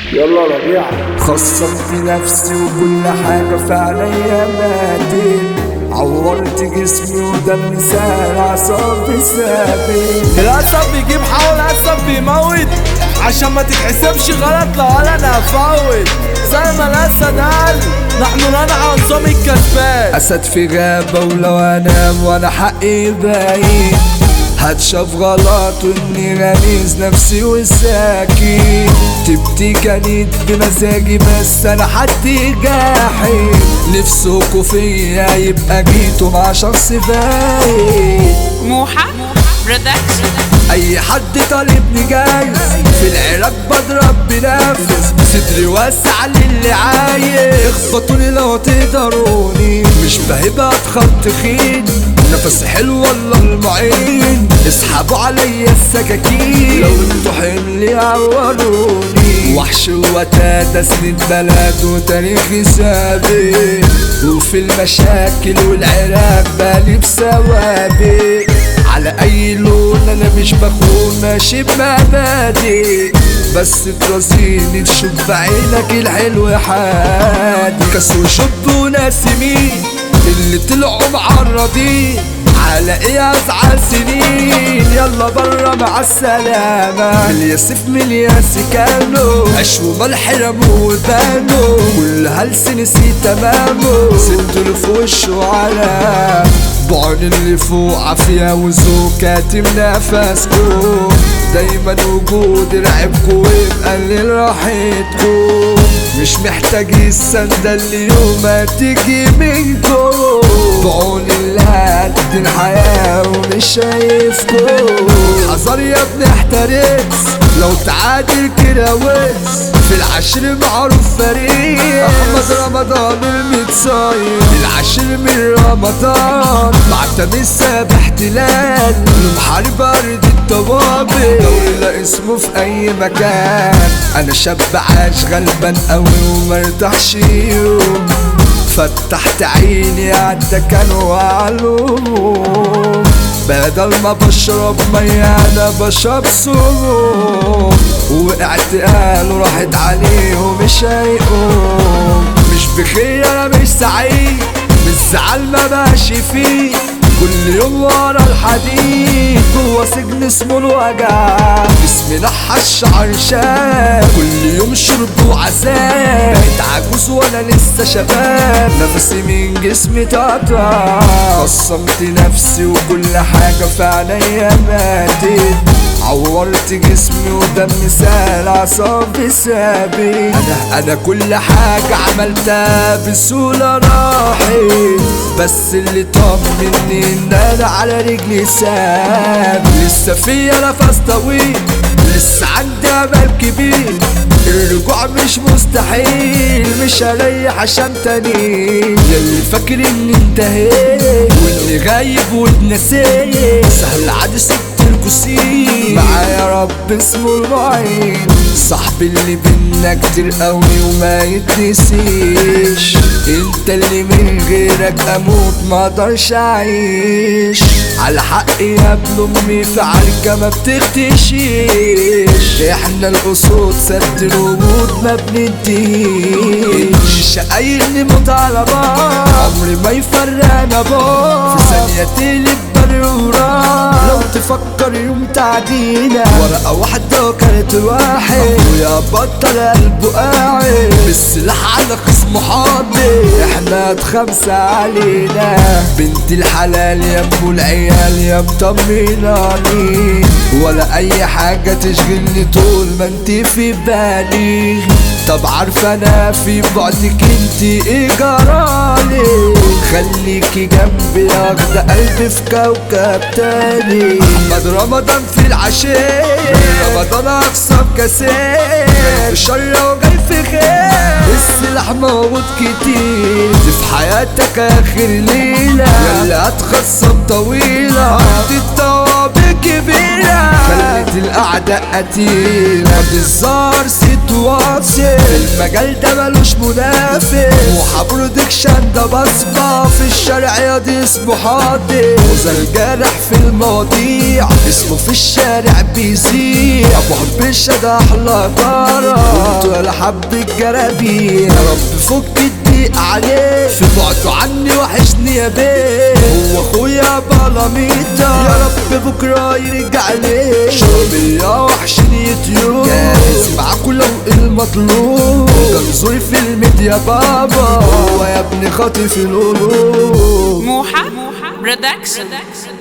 يلا ربيع خصمت نفسي وكل حاجة في عينيا ماتت عورت جسمي ودم سال عصابي ثابت الاسد بيجيب حول اسد بيموت عشان ما تتحسبش غلط لو قال انا هفوت زي ما الاسد قال نحن ننعى نظام الكسبان أسد في غابة ولو أنام وأنا حقي باين هتشاف غلط وإني غميز نفسي وساكن تبتي كانت بمزاجي بس أنا حد جاحد نفسكوا فيا يبقى جيتوا مع شخص باين موحة برودكشن اي حد طالبني جايز في العراق بضرب بنفس صدري واسع للي عايز اخبطوني لو تقدروني مش بهبة اتخن تخين نفس حلو والله المعين اسحبوا عليا السكاكين لو انتوا حمل عوروني وحش وتاتا سنين بلد وتاريخي سابق وفي المشاكل والعراق بالي بسوابق على اي لون انا مش بخون ماشي بمبادئ بس ترازيني تشوف بعينك الحلو حادي كاس وشب وناس مين اللي طلعوا معرضين على ايه ازعل سنين يلا برا مع السلامة الياسف من الياس كانوا عشوا ملح رموا وبانوا كل هلس نسي تمامه سبتوا في وشه على بعد اللي فوق عافية وذوق كاتم نفسكم دايما وجود رعبكم ويقلل راحتكم مش محتاج السندة اليوم هتيجي منكم بعون الله قد الحياة ومش شايفكم حذر يا ابني احترس لو تعادل كده وز في العشر معروف فريق احمد رمضان المتصاير العشر من رمضان معتمد ساب احتلال المحارب ارض الطوابق دوري لا اسمه في اي مكان انا شاب عاش غلبان قوي ومرتاحش يوم فتحت عيني عالدكان وعالهموم بدل ما بشرب مية انا بشرب سموم وقعت قالوا راحت عليه ومش هيقوم مش بخير انا مش سعيد بالزعل ما ماشي فيه كل يوم ورا الحديد جوا سجن اسمه الوجع جسمي نحش عرشان كل يوم شرب وعذاب بقيت عجوز وانا لسه شباب نفسي من جسمي تقطع خصمت نفسي وكل حاجة في عينيا ماتت عورت جسمي ودمي سال عصابي ثابت انا انا كل حاجة عملتها بسهولة راحت بس اللي طمني ان انا على رجلي ساب لسه فيا نفس طويل لسه عندي امل كبير الرجوع مش مستحيل مش هريح عشان تاني ياللي فاكر اني انتهيت واني غايب واتنسيت سهل عادي ست الكسين معايا رب اسمه المعين صاحبي اللي بينا كتير قوي وما يتنسيش انت اللي من غيرك اموت ما اقدرش اعيش على حقي يا ابن امي في عركة ما بتختشيش احنا الاسود سد الوجود ما بننتهيش شقايقني مطالبة عمري ما يفرقنا بار في ثانية تقلب برورة لو تفكر يوم تعدينا ورقة واحدة كانت واحد ويا بطل قلبه قاعد بالسلاح على خصمه حاضر احنا خمسة علينا بنت الحلال يا ابو العيال يا مطمناني ولا اي حاجة تشغلني طول ما انت في بالي طب عارفة انا في بعدك انت ايه جرالي خليكي جنبي اخد قلبي في كوكب تاني احمد رمضان في العشاء رمضان اقصى بكاسات الشر وجاي في خير السلاح موجود كتير في حياتك اخر ليلة يلا هتخصم طويلة عندي الطوابق كبيرة خلت الاعداء قتيلة بالزار ست واصل المجال ده ملوش منافس موحى برودكشن ده بصمة في الشارع يا دي اسمه حاضر وزا الجارح في المواضيع اسمه في الشارع بيزيع ابو حبيشة ده احلى جارة وانتوا يا حب الجرابيع يا رب فك الضيق عليه في بعده عني وحشني يا بيه هو اخويا بلاميتا يا رب بكره يرجع ليه شربي يا وحشني يوتيوب جاهز معاكوا لو المطلوب جنزوري في الميديا بابا هو يا ابني خاطف القلوب موحة برودكشن